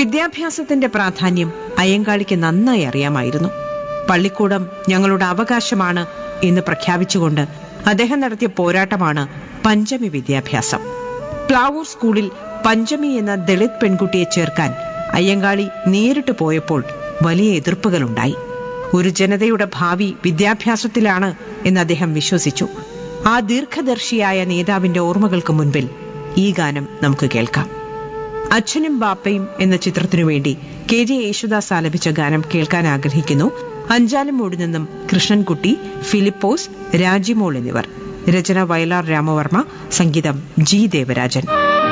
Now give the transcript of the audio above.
വിദ്യാഭ്യാസത്തിന്റെ പ്രാധാന്യം അയ്യങ്കാളിക്ക് നന്നായി അറിയാമായിരുന്നു പള്ളിക്കൂടം ഞങ്ങളുടെ അവകാശമാണ് എന്ന് പ്രഖ്യാപിച്ചുകൊണ്ട് അദ്ദേഹം നടത്തിയ പോരാട്ടമാണ് പഞ്ചമി വിദ്യാഭ്യാസം പ്ലാവൂർ സ്കൂളിൽ പഞ്ചമി എന്ന ദളിത് പെൺകുട്ടിയെ ചേർക്കാൻ അയ്യങ്കാളി നേരിട്ട് പോയപ്പോൾ വലിയ എതിർപ്പുകളുണ്ടായി ഒരു ജനതയുടെ ഭാവി വിദ്യാഭ്യാസത്തിലാണ് എന്ന് അദ്ദേഹം വിശ്വസിച്ചു ആ ദീർഘദർശിയായ നേതാവിന്റെ ഓർമ്മകൾക്ക് മുൻപിൽ ഈ ഗാനം നമുക്ക് കേൾക്കാം അച്ഛനും ബാപ്പയും എന്ന ചിത്രത്തിനു വേണ്ടി കെ ജെ യേശുദാസ് ആലപിച്ച ഗാനം കേൾക്കാൻ ആഗ്രഹിക്കുന്നു അഞ്ചാലുമൂടി നിന്നും കൃഷ്ണൻകുട്ടി ഫിലിപ്പോസ് രാജിമോൾ എന്നിവർ രചന വയലാർ രാമവർമ്മ സംഗീതം ജി ദേവരാജൻ